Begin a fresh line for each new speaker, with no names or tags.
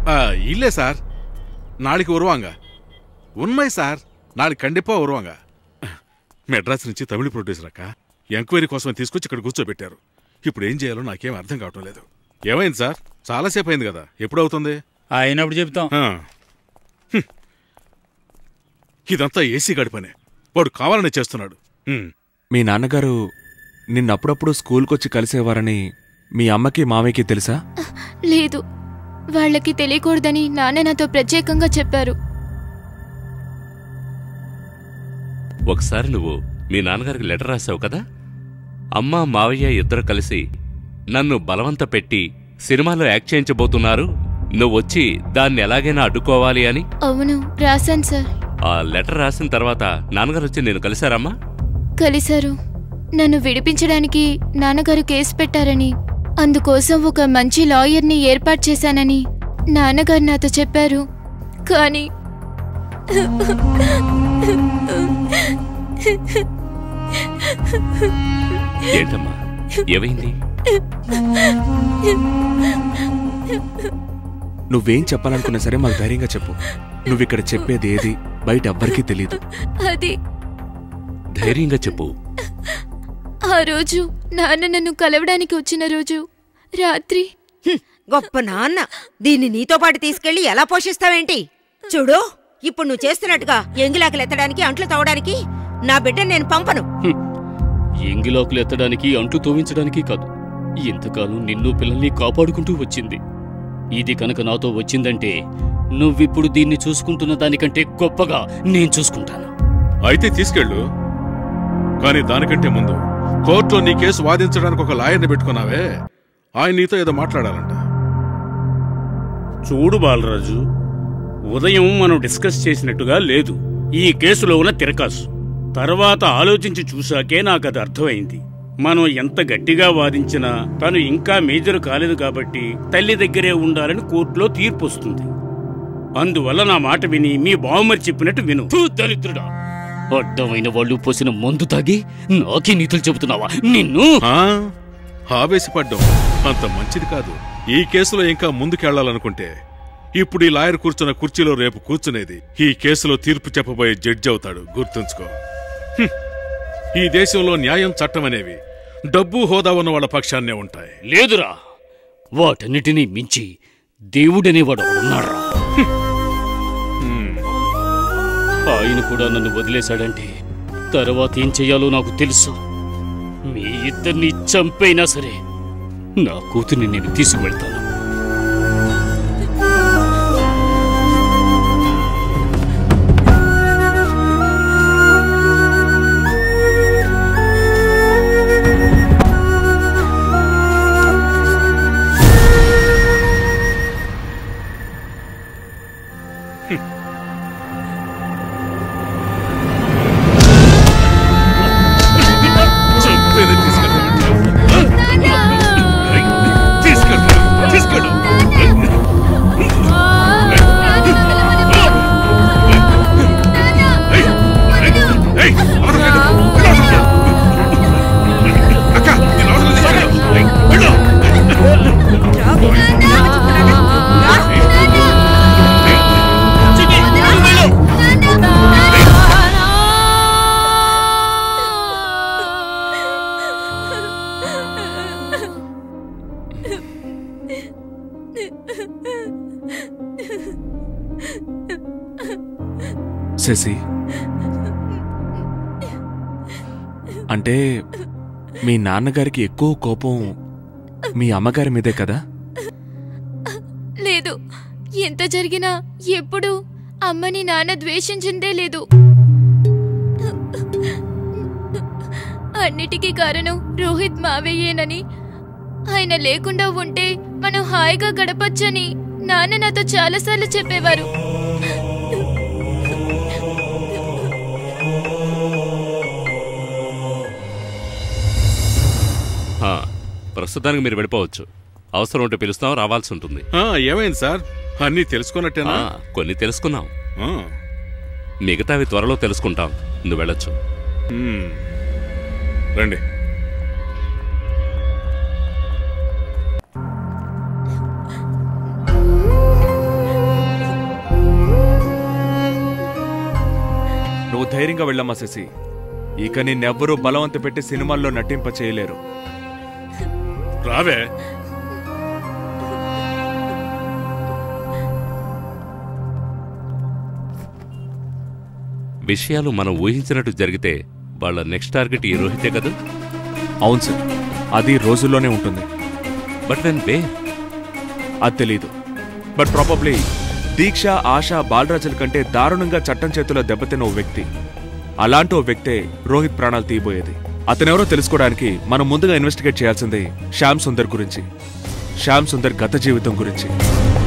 ஆ, இல்ல சார் நாளைக்கு வருவாங்க உண்மை సార్ నాளைకి కండిపా வருவாங்க మెడ్రాస్ నుంచి తమిళ ప్రొడ్యూసర్ అక్క ఎంక్వైరీ కోసమే తీసుకొచ్చి ఇక్కడ కూర్చోబెట్టారు ఇప్పుడు ఏం చేయాలో నాకేం అర్థం కావటం లేదు ఏమైంది సార్ చాలాసేపు అయింది కదా ఎప్పుడు అవుతుంది
అయినప్పుడు చెప్తాం
ఆ. హ్మ్. ఇదంతా ఏసీ గడి పనే వాడు కావాలని చేస్తున్నాడు హ్మ్.
మీ నాన్నగారు నిన్నప్పుడప్పుడు స్కూల్కొచ్చి కలిసేవారని మీ అమ్మకి మామయ్యకి తెలుసా
లేదు వాళ్ళకి తెలియకూడదని నాన్న నాతో ప్రత్యేకంగా చెప్పారు
ఒకసారి నువ్వు మీ నాన్నగారికి లెటర్ రాసావు కదా అమ్మ మావయ్య ఇద్దరు కలిసి నన్ను బలవంత పెట్టి సినిమాలో యాక్ట్ చేయించబోతున్నారు నువ్వు వచ్చి దాన్ని ఎలాగైనా అడ్డుకోవాలి అని
అవును రాశాను సార్
ఆ లెటర్ రాసిన తర్వాత నాన్నగారు వచ్చి నేను కలిశారమ్మా
కలిశారు నన్ను విడిపించడానికి నాన్నగారు కేసు పెట్టారని అందుకోసం ఒక మంచి లాయర్ని ఏర్పాటు చేశానని నాన్నగారు నాతో చెప్పారు కానీ
ఏంటమ్మా ఏమైంది
నువ్వేం చెప్పాలనుకున్నా సరే మాకు ధైర్యంగా చెప్పు నువ్విక్కడ చెప్పేది ఏది బయట ఎవ్వరికీ తెలియదు
అది
ధైర్యంగా చెప్పు
ఆ రోజు నాన్న నన్ను కలవడానికి వచ్చిన రోజు రాత్రి
హ్మ్, గొప్ప నాన్న దీన్ని నీతో పాటు తీసుకెళ్లి ఎలా పోషిస్తావేంటి చూడు ఇప్పుడు నువ్వు చేస్తున్నట్టుగా ఎంగిలాకలు ఎత్తడానికి అంట్లు తవ్వడానికి నా బిడ్డ నేను పంపను
ఎంగిలాకులు ఎత్తడానికి అంట్లు తోవించడానికి కాదు ఇంతకాలం నిన్ను పిల్లల్ని కాపాడుకుంటూ వచ్చింది ఇది కనుక నాతో వచ్చిందంటే నువ్విప్పుడు దీన్ని చూసుకుంటున్న దానికంటే గొప్పగా నేను చూసుకుంటాను
అయితే తీసుకెళ్ళు కానీ దానికంటే ముందు కోర్టులో నీ కేసు వాదించడానికి ఒక లాయర్ని పెట్టుకున్నావే ఆయన నీతో ఏదో మాట్లాడాలంట
చూడు బాలరాజు ఉదయం మనం డిస్కస్ చేసినట్టుగా లేదు ఈ కేసులో ఉన్న తిరకాసు తర్వాత ఆలోచించి చూశాకే నాకు అది అర్థమైంది మనం ఎంత గట్టిగా వాదించినా తను ఇంకా మేజర్ కాలేదు కాబట్టి తల్లి దగ్గరే ఉండాలని కోర్టులో తీర్పు వస్తుంది అందువల్ల నా మాట విని మీ బావమరి చెప్పినట్టు విను
ఫు, దరిద్రుడా అడ్డమైన వాళ్ళు పోసిన మందు తాగి నాకే నీతులు చెబుతున్నావా నిన్ను
ఆ? ఆవేశపడ్డం అంత మంచిది కాదు ఈ కేసులో ఇంకా ముందుకెళ్లాలనుకుంటే ఇప్పుడు ఈ లాయర్ కూర్చున్న కుర్చీలో రేపు కూర్చునేది ఈ కేసులో తీర్పు చెప్పబోయే జడ్జి అవుతాడు గుర్తుంచుకో హ్మ్. ఈ దేశంలో న్యాయం చట్టం అనేవి డబ్బు హోదా ఉన్న వాళ్ళ పక్షాన్నే ఉంటాయి
లేదురా వాటన్నిటినీ మించి దేవుడనేవాడు ఉన్నాడ్రా ఆయన కూడా నన్ను వదిలేశాడంటే తర్వాత ఏం చెయ్యాలో నాకు తెలుసు మీ ఇద్దరిని చంపైనా సరే నా కూతుర్ని నేను తీసుకువెళ్తాను
చంపేనే తీసుకెళ్తాను. తీసుకెళ్ళు తీసుకెళ్ళు ఏయ్, ఏయ్, అవతలకి వెళ్ళు. వెళ్ళు అవతలకి. అక్క, నేను అవతలకి తీసుకెళ్ళు. ఏయ్, వెళ్ళు.
శశి అంటే మీ నాన్నగారికి ఎక్కువ కోపం మీ అమ్మగారి మీదే కదా
లేదు ఎంత జరిగినా ఎప్పుడు అమ్మని నాన్న ద్వేషించిందే లేదు అన్నిటికీ కారణం రోహిత్ మావయ్యేనని ఆయన లేకుండా ఉంటే మనం హాయిగా గడపొచ్చని నాన్న నాతో చాలాసార్లు చెప్పేవారు
ఆ, ప్రస్తుతానికి మీరు వెళ్ళిపోవచ్చు అవసరం ఉంటే పిలుస్తాం రావాల్సి ఉంటుంది
ఆ, ఏమైంది సార్ అన్నీ తెలుసుకున్నట్టేనా
ఆ, కొన్ని తెలుసుకున్నాం
ఆ,
మిగతావి త్వరలో తెలుసుకుంటాం నువ్వు వెళ్ళొచ్చు
మ్మ్. రండి
నువ్వు ధైర్యంగా వెళ్ళమ్మా శశి ఇక నిన్నెవ్వరూ బలవంత పెట్టి సినిమాల్లో నటింప చేయలేరు
రావే
విషయాలు మనం ఊహించినట్టు జరిగితే వాళ్ళ నెక్స్ట్ టార్గెట్ ఈ రోహితే కదా
అవును సార్ అది రోజుల్లోనే ఉంటుంది
బట్ వెన్ వే
అది తెలీదు బట్ ప్రాబబ్లీ దీక్ష ఆశ బాలరాజుల కంటే దారుణంగా చట్టం చేతిలో దెబ్బతిన్న ఓ వ్యక్తి అలాంటి ఓ వ్యక్తే రోహిత్ ప్రాణాలు తీయబోయేది అతనెవరో తెలుసుకోవడానికి మనం ముందుగా ఇన్వెస్టిగేట్ చేయాల్సింది శ్యామ్ సుందర్ గురించి శ్యామ్ సుందర్ గత జీవితం గురించి